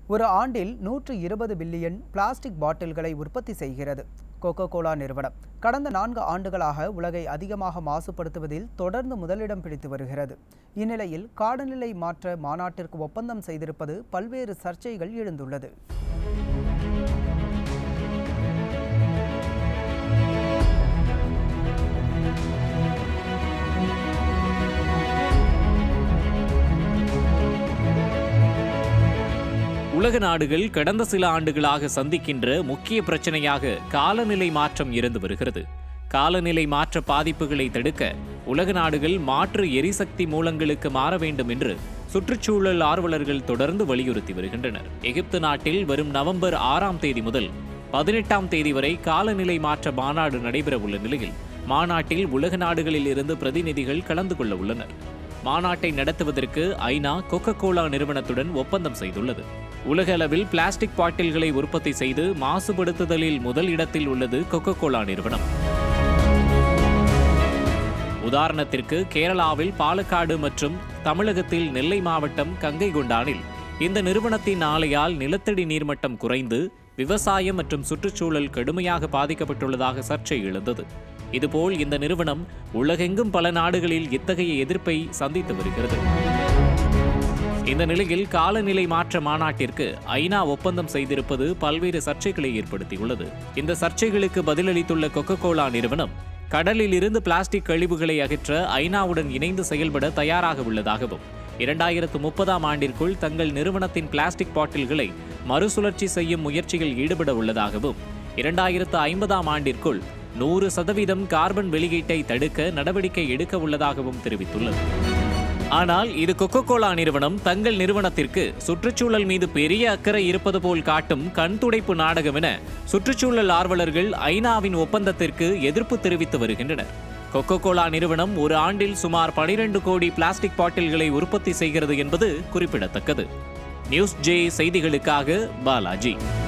ஒரு ஆண்டில் நூற்று இருபது பில்லியன் பிளாஸ்டிக் பாட்டில்களை உற்பத்தி செய்கிறது கோகோ கோலா நிறுவனம் கடந்த நான்கு ஆண்டுகளாக உலகை அதிகமாக மாசுபடுத்துவதில் தொடர்ந்து முதலிடம் பிடித்து வருகிறது இந்நிலையில் காலநிலை மாற்ற மாநாட்டிற்கு ஒப்பந்தம் செய்திருப்பது பல்வேறு சர்ச்சைகள் எழுந்துள்ளது உலக நாடுகள் கடந்த சில ஆண்டுகளாக சந்திக்கின்ற முக்கிய பிரச்சனையாக காலநிலை மாற்றம் இருந்து வருகிறது காலநிலை மாற்ற பாதிப்புகளை தடுக்க உலக நாடுகள் மாற்று எரிசக்தி மூலங்களுக்கு மாற வேண்டும் என்று சுற்றுச்சூழல் ஆர்வலர்கள் தொடர்ந்து வலியுறுத்தி வருகின்றனர் எகிப்து நாட்டில் வரும் நவம்பர் ஆறாம் தேதி முதல் பதினெட்டாம் தேதி வரை காலநிலை மாற்ற மாநாடு நடைபெற உள்ள நிலையில் மாநாட்டில் உலக நாடுகளில் இருந்து பிரதிநிதிகள் கலந்து கொள்ள உள்ளனர் மாநாட்டை நடத்துவதற்கு ஐநா கொக்கோ கோலா நிறுவனத்துடன் ஒப்பந்தம் செய்துள்ளது உலக அளவில் பிளாஸ்டிக் பாட்டில்களை உற்பத்தி செய்து மாசுபடுத்துதலில் முதல் இடத்தில் உள்ளது கொக்கோ கோலா நிறுவனம் உதாரணத்திற்கு கேரளாவில் பாலக்காடு மற்றும் தமிழகத்தில் நெல்லை மாவட்டம் கங்கைகொண்டானில் இந்த நிறுவனத்தின் ஆலையால் நிலத்தடி நீர்மட்டம் குறைந்து விவசாயம் மற்றும் சுற்றுச்சூழல் கடுமையாக பாதிக்கப்பட்டுள்ளதாக சர்ச்சை எழுந்தது இதுபோல் இந்த நிறுவனம் உலகெங்கும் பல நாடுகளில் இத்தகைய எதிர்ப்பை சந்தித்து வருகிறது இந்த நிலையில் காலநிலை மாற்ற மாநாட்டிற்கு ஐநா ஒப்பந்தம் செய்திருப்பது பல்வேறு சர்ச்சைகளை ஏற்படுத்தியுள்ளது இந்த சர்ச்சைகளுக்கு பதிலளித்துள்ள கொக்கோ கோலா நிறுவனம் கடலில் இருந்து பிளாஸ்டிக் கழிவுகளை அகற்ற ஐநாவுடன் இணைந்து செயல்பட தயாராக உள்ளதாகவும் இரண்டாயிரத்து முப்பதாம் ஆண்டிற்குள் தங்கள் நிறுவனத்தின் பிளாஸ்டிக் பாட்டில்களை மறுசுழற்சி செய்யும் முயற்சியில் ஈடுபட உள்ளதாகவும் இரண்டாயிரத்து ஐம்பதாம் ஆண்டிற்குள் நூறு சதவீதம் கார்பன் வெளியீட்டை தடுக்க நடவடிக்கை எடுக்க உள்ளதாகவும் தெரிவித்துள்ளது ஆனால் இது கொக்கோ கோலா நிறுவனம் தங்கள் நிறுவனத்திற்கு சுற்றுச்சூழல் மீது பெரிய அக்கறை இருப்பது போல் காட்டும் கண் துடைப்பு நாடகம் என சுற்றுச்சூழல் ஆர்வலர்கள் ஐநாவின் ஒப்பந்தத்திற்கு எதிர்ப்பு தெரிவித்து வருகின்றனர் கொக்கோ கோலா நிறுவனம் ஒரு ஆண்டில் சுமார் 12 கோடி பிளாஸ்டிக் பாட்டில்களை உற்பத்தி செய்கிறது என்பது குறிப்பிடத்தக்கது நியூஸ் ஜே செய்திகளுக்காக பாலாஜி